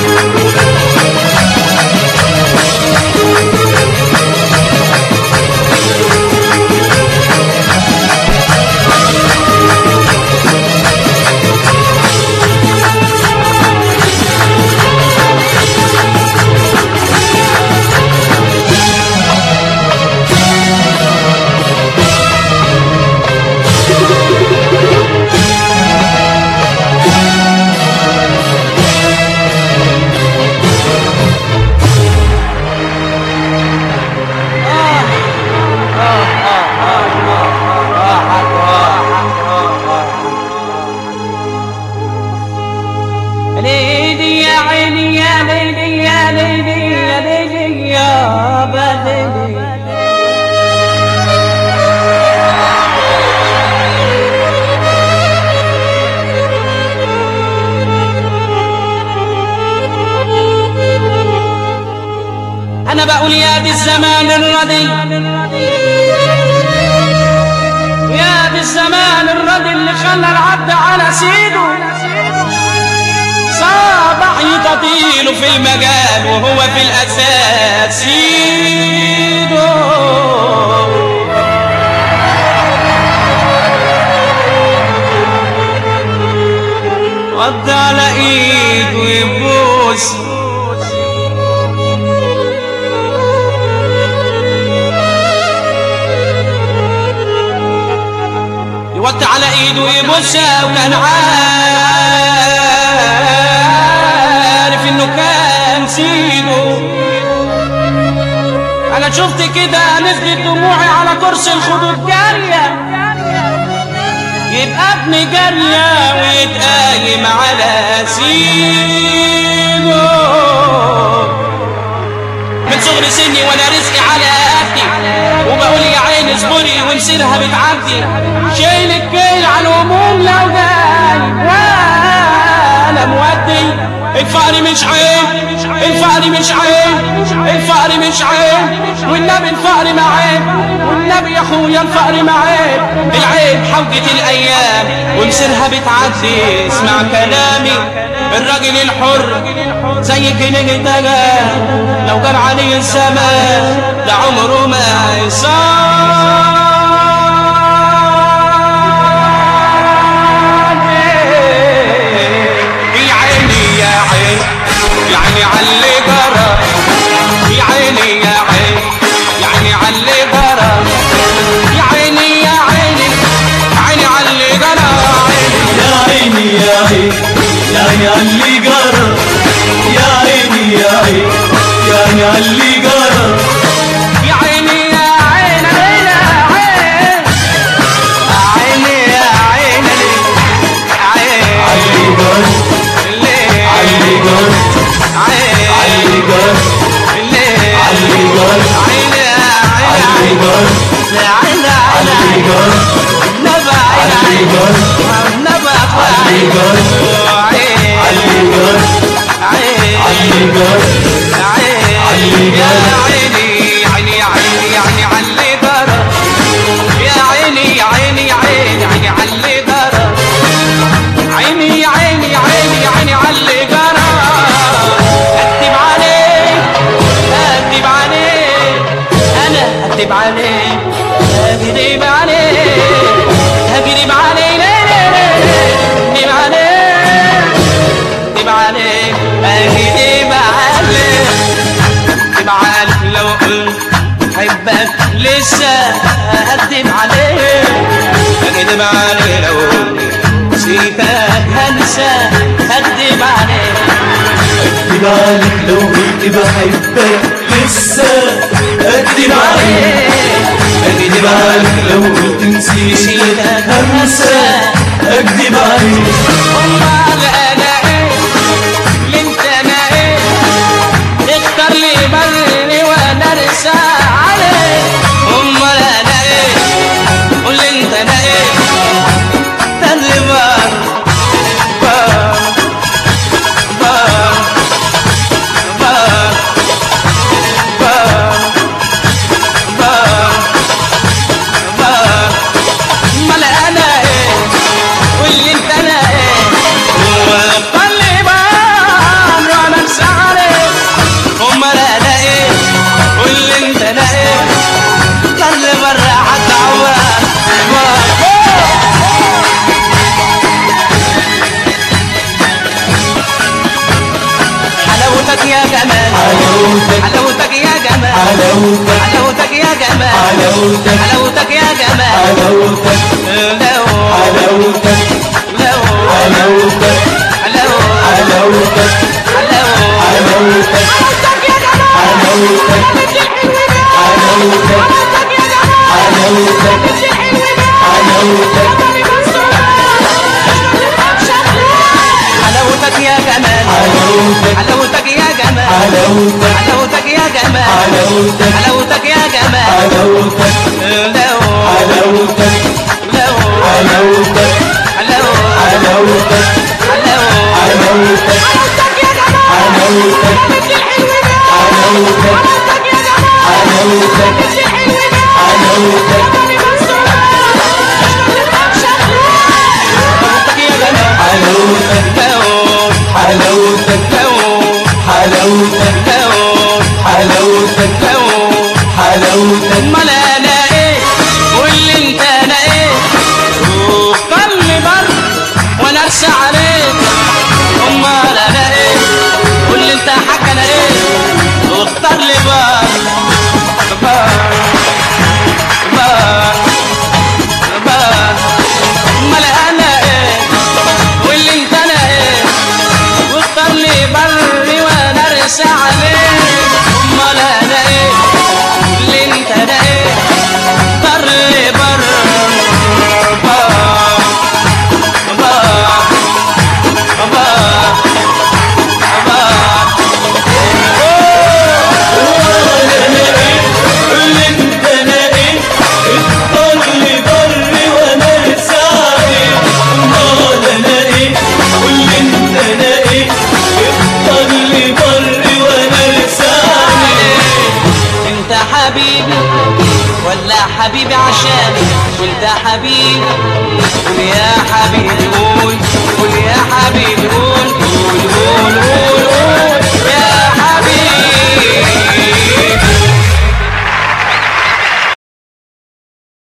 ليلي يا عيني يا ليلي يا ليلي يا ليلي يا بدلي انا بقول يا دي الزمان الردي يا دي الزمان الردي اللي خلى العبد على سيده صابع يطيله في المجال وهو في الاساس سيده رد على ايده يبوس يوطي على ايده يبوسها وكان عارف انه كان سيده انا شفت كده نزلت دموعي على كرسي الخدود جاريه يبقى ابن جاريه ويتقايم على سيده من صغر سني وانا رزقي على قدي وبقول يا عيني اصبري ومسيرها بتعدي شايل الكيل على الهموم لو جاي وانا مودي الفقر مش عيب الفقر مش عيب الفقر مش عيب والنبي الفقر ما عيب والنبي يا اخويا الفقر ما عيب العيب حوجة الايام ومسيرها بتعدي اسمع كلامي الراجل الحر زي كنج الدجال لو جاب عليه الزمان ده عمره ما يصاب يا عيني يا عين يعني علي جرى يا عيني يا عين يعني علي جرى يا عيني يا عيني عيني علي جرى يا عيني يا عين يعني علي جرى يا عيني يا عين يعني علي جرى يا عيني يا عين عين عين عيني يا عين عين علي جرى ليه علي جرى عين علي جرى ليه علي جرى عين علي عين جرى عين علي عين جرى نبع علي عين جرى نبع علي جرى عين علي جرى عين علي جرى عين يا عيني عيني عيني يعني علي جرى يا عيني يا عيني يا عيني عيني علي جرى عيني يا عيني يا عيني يا عيني علي جرى اكتب عليك اكتب عليك انا اكتب عليك اكتب عليك اكتب عليك ليه ليه ليه اكتب عليك اكتب عليك اكتب عليك اكتب عليك لو قلت حبك لسه اكتب عليك اكتب عليك لو نسيتك هنسى اكتب عليك اكتب عليك لو قلت بحبك لسه اكتب عليك اكتب عليك لو قلت نسيتك همسة اكتب عليك امال انا ايه اللي انت انا ايه اختار لي بري وانا ارسى عليك امال انا ايه قول لي انت انا ايه ده اللي بار بار بار بار بار بار بار امال انا ايه قول لي انت انا ايه يا جمال حلاوتك حلاوتك يا جمال حلاوتك حلاوتك يا جمال حلاوتك حلاوتك يا جمال حلاوتك لو حلاوتك لو حلاوتك لو حلاوتك لو حلاوتك حلاوتك حلاوتك حلاوتك حلاوتك حلاوتك يا جمال حلاوتك حلاوتك يا جمال حلاوتك حلاوتك يا جمال حلاوتك حلاوتك يا جمال حلاوتك لو حلاوتك لو حلاوتك لو حلاوتك لو حلاوتك حلاوتك حلاوتك حلاوتك حلاوتك حلاوتك يا جمال حلاوتك لو حلاوتك لو حلاوتك لو حلاوتك لو حلاوتك امال انا ايه واللي انت انا ايه وقلبي بر وانا ارسى عليك امال انا ايه واللي انت حكى انا ايه واختار لي بر بر بر بر امال انا ايه واللي انت انا ايه واختار لي بر وانا ارسى عليك امال انا ايه اللي انت انا ايه بر بر بر بر بر بر اللي انت ناقي اختار لي بر وانا ارسى عليك امال انا ايه واللي انت ناقي اختار لي بر وانا ارسى عليك انت حبيبي ولا حبيبي عشاني وانت حبيبي قول يا حبيبي قول